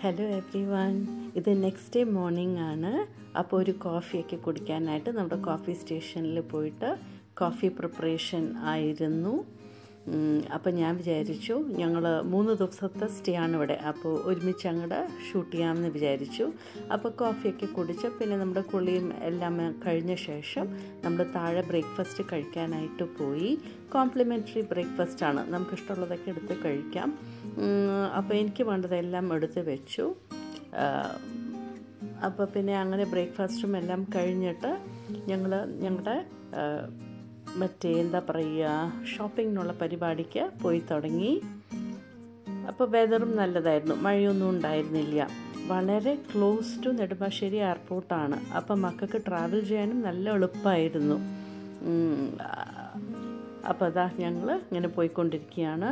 hello everyone ഇത് next day morning ആണ് അപ്പോൾ ഒരു കോഫിയൊക്കെ കുടിക്കാനായിട്ട് നമ്മുടെ കോഫി സ്റ്റേഷനിൽ പോയിട്ട് കോഫി പ്രിപ്പറേഷൻ ആയിരുന്നു അപ്പോൾ ഞാൻ വിചാരിച്ചു ഞങ്ങൾ മൂന്ന് ദിവസത്തെ സ്റ്റേ ആണ് ഇവിടെ അപ്പോൾ ഒരുമിച്ച് അങ്ങോട്ട് ഷൂട്ട് ചെയ്യാമെന്ന് വിചാരിച്ചു അപ്പോൾ കോഫിയൊക്കെ കുടിച്ച് പിന്നെ നമ്മുടെ കുളിയും എല്ലാം കഴിഞ്ഞ ശേഷം നമ്മൾ താഴെ ബ്രേക്ക്ഫാസ്റ്റ് കഴിക്കാനായിട്ട് പോയി കോംപ്ലിമെൻ്ററി ബ്രേക്ക്ഫാസ്റ്റ് ആണ് നമുക്ക് ഇഷ്ടമുള്ളതൊക്കെ എടുത്ത് കഴിക്കാം അപ്പോൾ എനിക്ക് വേണ്ടതെല്ലാം എടുത്ത് വെച്ചു അപ്പോൾ പിന്നെ അങ്ങനെ ബ്രേക്ക്ഫാസ്റ്റും എല്ലാം കഴിഞ്ഞിട്ട് ഞങ്ങൾ ഞങ്ങളുടെ മറ്റേ എന്താ പറയുക ഷോപ്പിങ്ങിനുള്ള പരിപാടിക്ക് പോയി തുടങ്ങി അപ്പോൾ വെതറും നല്ലതായിരുന്നു മഴയൊന്നും ഉണ്ടായിരുന്നില്ല വളരെ ക്ലോസ് ടു നെടുമ്പാശ്ശേരി എയർപോർട്ടാണ് അപ്പം മക്കൾക്ക് ട്രാവൽ ചെയ്യാനും നല്ല എളുപ്പമായിരുന്നു അപ്പോൾ അതാ ഞങ്ങൾ ഇങ്ങനെ പോയിക്കൊണ്ടിരിക്കുകയാണ്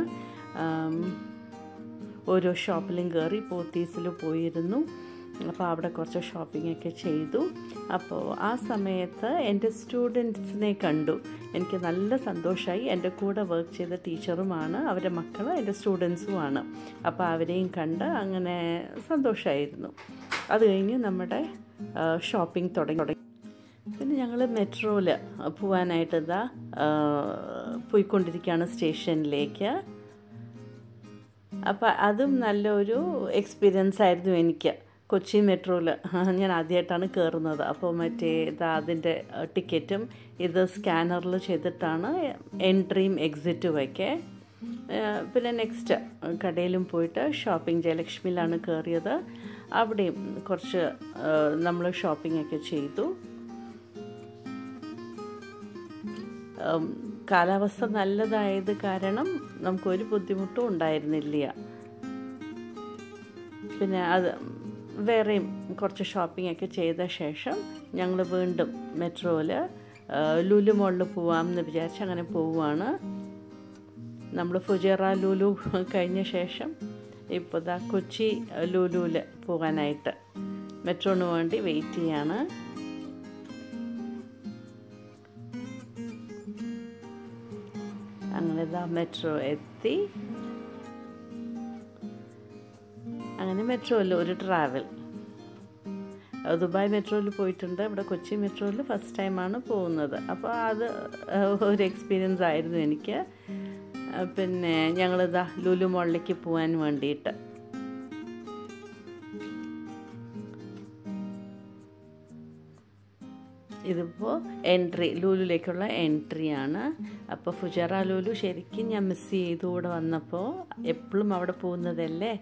ഓരോ ഷോപ്പിലും കയറി പോത്തീസിൽ പോയിരുന്നു അപ്പോൾ അവിടെ കുറച്ച് ഷോപ്പിംഗ് ഒക്കെ ചെയ്തു അപ്പോൾ ആ സമയത്ത് എൻ്റെ സ്റ്റുഡൻസിനെ കണ്ടു എനിക്ക് നല്ല സന്തോഷമായി എൻ്റെ കൂടെ വർക്ക് ചെയ്ത ടീച്ചറുമാണ് അവരുടെ മക്കൾ എൻ്റെ സ്റ്റുഡൻസുമാണ് അപ്പോൾ അവരെയും കണ്ട് അങ്ങനെ സന്തോഷമായിരുന്നു അത് കഴിഞ്ഞ് നമ്മുടെ ഷോപ്പിംഗ് തുടങ്ങി തുടങ്ങി പിന്നെ ഞങ്ങൾ മെട്രോയിൽ പോകാനായിട്ട് ഇതാ പോയിക്കൊണ്ടിരിക്കുകയാണ് സ്റ്റേഷനിലേക്ക് അപ്പോൾ അതും നല്ലൊരു എക്സ്പീരിയൻസ് ആയിരുന്നു എനിക്ക് കൊച്ചി മെട്രോയിൽ ഞാൻ ആദ്യമായിട്ടാണ് കയറുന്നത് അപ്പോൾ മറ്റേ ഇതാ അതിൻ്റെ ടിക്കറ്റും ഇത് സ്കാനറിൽ ചെയ്തിട്ടാണ് എൻട്രിയും എക്സിറ്റും ഒക്കെ പിന്നെ നെക്സ്റ്റ് കടയിലും പോയിട്ട് ഷോപ്പിംഗ് ജയലക്ഷ്മിയിലാണ് കയറിയത് അവിടെയും കുറച്ച് നമ്മൾ ഷോപ്പിംഗ് ഒക്കെ ചെയ്തു കാലാവസ്ഥ നല്ലതായത് കാരണം നമുക്കൊരു ബുദ്ധിമുട്ടും ഉണ്ടായിരുന്നില്ല പിന്നെ അത് വേറെയും കുറച്ച് ഷോപ്പിംഗ് ഒക്കെ ചെയ്ത ശേഷം ഞങ്ങൾ വീണ്ടും മെട്രോയിൽ ലുലു മോളിൽ പോവാമെന്ന് വിചാരിച്ച് അങ്ങനെ പോവുകയാണ് നമ്മൾ ഫുജേറ ലുലു കഴിഞ്ഞ ശേഷം ഇപ്പോൾ ദാ കൊച്ചി ലുലുവിൽ പോകാനായിട്ട് മെട്രോന് വേണ്ടി വെയിറ്റ് ചെയ്യാണ് അങ്ങനെ ഇതാ മെട്രോ എത്തി അങ്ങനെ മെട്രോയിൽ ഒരു ട്രാവൽ ദുബായ് മെട്രോയിൽ പോയിട്ടുണ്ട് ഇവിടെ കൊച്ചി മെട്രോയിൽ ഫസ്റ്റ് ടൈമാണ് പോകുന്നത് അപ്പോൾ അത് ഒരു എക്സ്പീരിയൻസ് ആയിരുന്നു എനിക്ക് പിന്നെ ഞങ്ങളിതാ ലുലു മോളിലേക്ക് പോകാൻ വേണ്ടിയിട്ട് ഇതിപ്പോൾ എൻട്രി ലൂലുലേക്കുള്ള എൻട്രിയാണ് അപ്പോൾ ഫുജറ ലൂലു ശരിക്കും ഞാൻ മിസ് ചെയ്തു കൂടെ വന്നപ്പോൾ എപ്പോഴും അവിടെ പോകുന്നതല്ലേ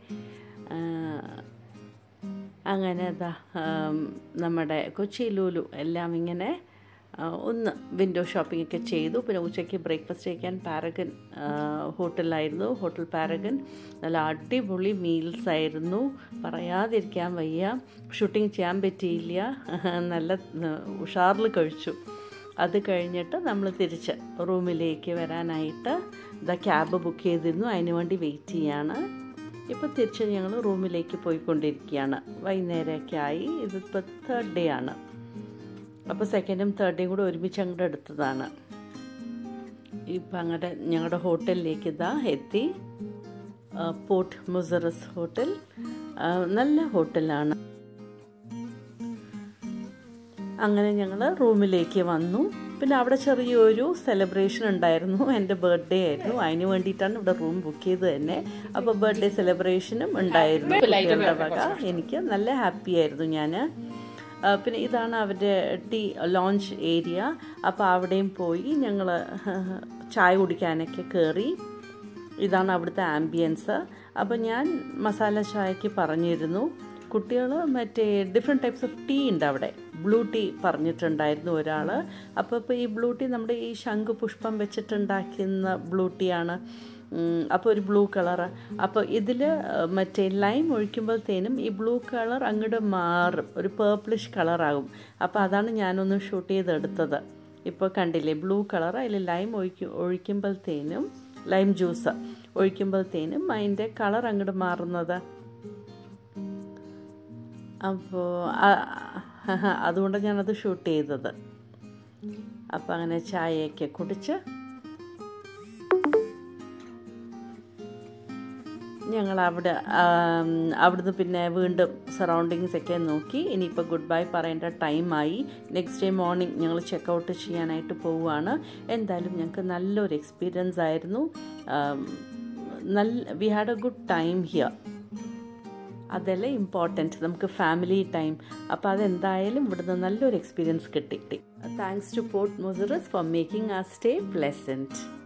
അങ്ങനെ അതാ നമ്മുടെ കൊച്ചി ലൂലു എല്ലാം ഇങ്ങനെ ഒന്ന് വിൻഡോ ഷോപ്പിംഗ് ഒക്കെ ചെയ്തു പിന്നെ ഉച്ചയ്ക്ക് ബ്രേക്ക്ഫാസ്റ്റ് കഴിക്കാൻ പാരഗൻ ഹോട്ടലിലായിരുന്നു ഹോട്ടൽ പാരഗൻ നല്ല അടിപൊളി മീൽസ് ആയിരുന്നു പറയാതിരിക്കാൻ വയ്യ ഷൂട്ടിംഗ് ചെയ്യാൻ പറ്റിയില്ല നല്ല ഉഷാറിൽ കഴിച്ചു അത് കഴിഞ്ഞിട്ട് നമ്മൾ തിരിച്ച് റൂമിലേക്ക് വരാനായിട്ട് ദ ക്യാബ് ബുക്ക് ചെയ്തിരുന്നു അതിന് വേണ്ടി വെയിറ്റ് ചെയ്യാണ് ഇപ്പോൾ തിരിച്ച് ഞങ്ങൾ റൂമിലേക്ക് പോയിക്കൊണ്ടിരിക്കുകയാണ് വൈകുന്നേരമൊക്കെ ആയി ഇതിപ്പോൾ തേർഡ് ഡേ ആണ് അപ്പോൾ സെക്കൻഡും തേർഡ് ഡേയും കൂടെ ഒരുമിച്ച് അങ്ങോട്ട് എടുത്തതാണ് ഇപ്പം അങ്ങോട്ട് ഞങ്ങളുടെ ഹോട്ടലിലേക്ക് ഇതാ എത്തി പോർട്ട് മുസറസ് ഹോട്ടൽ നല്ല ഹോട്ടലാണ് അങ്ങനെ ഞങ്ങൾ റൂമിലേക്ക് വന്നു പിന്നെ അവിടെ ചെറിയൊരു സെലിബ്രേഷൻ ഉണ്ടായിരുന്നു എൻ്റെ ബർത്ത്ഡേ ആയിരുന്നു അതിന് വേണ്ടിയിട്ടാണ് ഇവിടെ റൂം ബുക്ക് ചെയ്ത് തന്നെ അപ്പോൾ ബർത്ത്ഡേ സെലിബ്രേഷനും ഉണ്ടായിരുന്നു കുട്ടികളുടെ വക എനിക്ക് നല്ല ഹാപ്പി ആയിരുന്നു ഞാൻ പിന്നെ ഇതാണ് അവരുടെ ടീ ലോഞ്ച് ഏരിയ അപ്പോൾ അവിടെയും പോയി ഞങ്ങൾ ചായ കുടിക്കാനൊക്കെ കയറി ഇതാണ് അവിടുത്തെ ആംബിയൻസ് അപ്പോൾ ഞാൻ മസാല ചായക്ക് പറഞ്ഞിരുന്നു കുട്ടികൾ മറ്റേ ഡിഫറെൻറ്റ് ടൈപ്സ് ഓഫ് ടീ ഉണ്ട് അവിടെ ബ്ലൂ ടീ പറഞ്ഞിട്ടുണ്ടായിരുന്നു ഒരാൾ അപ്പോൾ ഇപ്പോൾ ഈ ബ്ലൂ ടീ നമ്മുടെ ഈ ശംഖ് പുഷ്പം വെച്ചിട്ടുണ്ടാക്കുന്ന ബ്ലൂ ടീ ആണ് അപ്പോൾ ഒരു ബ്ലൂ കളറ് അപ്പോൾ ഇതിൽ മറ്റേ ലൈം ഒഴിക്കുമ്പോഴത്തേനും ഈ ബ്ലൂ കളർ അങ്ങോട്ട് മാറും ഒരു പേർപ്പിളിഷ് കളറാകും അപ്പോൾ അതാണ് ഞാനൊന്ന് ഷൂട്ട് ചെയ്തെടുത്തത് ഇപ്പോൾ കണ്ടില്ലേ ബ്ലൂ കളർ അതിൽ ലൈം ഒഴിക്കും ഒഴിക്കുമ്പോഴത്തേനും ലൈം ജ്യൂസ് ഒഴിക്കുമ്പോഴത്തേനും അതിൻ്റെ കളർ അങ്ങോട്ട് മാറുന്നത് അപ്പോൾ അതുകൊണ്ട് ഞാനത് ഷൂട്ട് ചെയ്തത് അപ്പോൾ അങ്ങനെ ചായയൊക്കെ കുടിച്ച് ഞങ്ങൾ അവിടെ ആം, അവിടുന്ന് പിന്നെ വീണ്ടും സറൗണ്ടിങ്സ് ഒക്കെ നോക്കി ഇനിയിപ്പോൾ ഗുഡ് ബൈ പറയേണ്ട ടൈമായി നെക്സ്റ്റ് ഡേ മോർണിംഗ് ഞങ്ങൾ ചെക്കൗട്ട് ചെയ്യാനായിട്ട് പോവുകയാണ് എന്തായാലും ഞങ്ങൾക്ക് നല്ലൊരു എക്സ്പീരിയൻസ് ആയിരുന്നു ആം, നല്ല we had a good time here അതല്ലേ ഇമ്പോർട്ടൻറ്റ് നമുക്ക് ഫാമിലി ടൈം അപ്പോൾ അതെന്തായാലും ഇവിടുന്ന് നല്ലൊരു എക്സ്പീരിയൻസ് കിട്ടി thanks to port Muziris for making a stay pleasant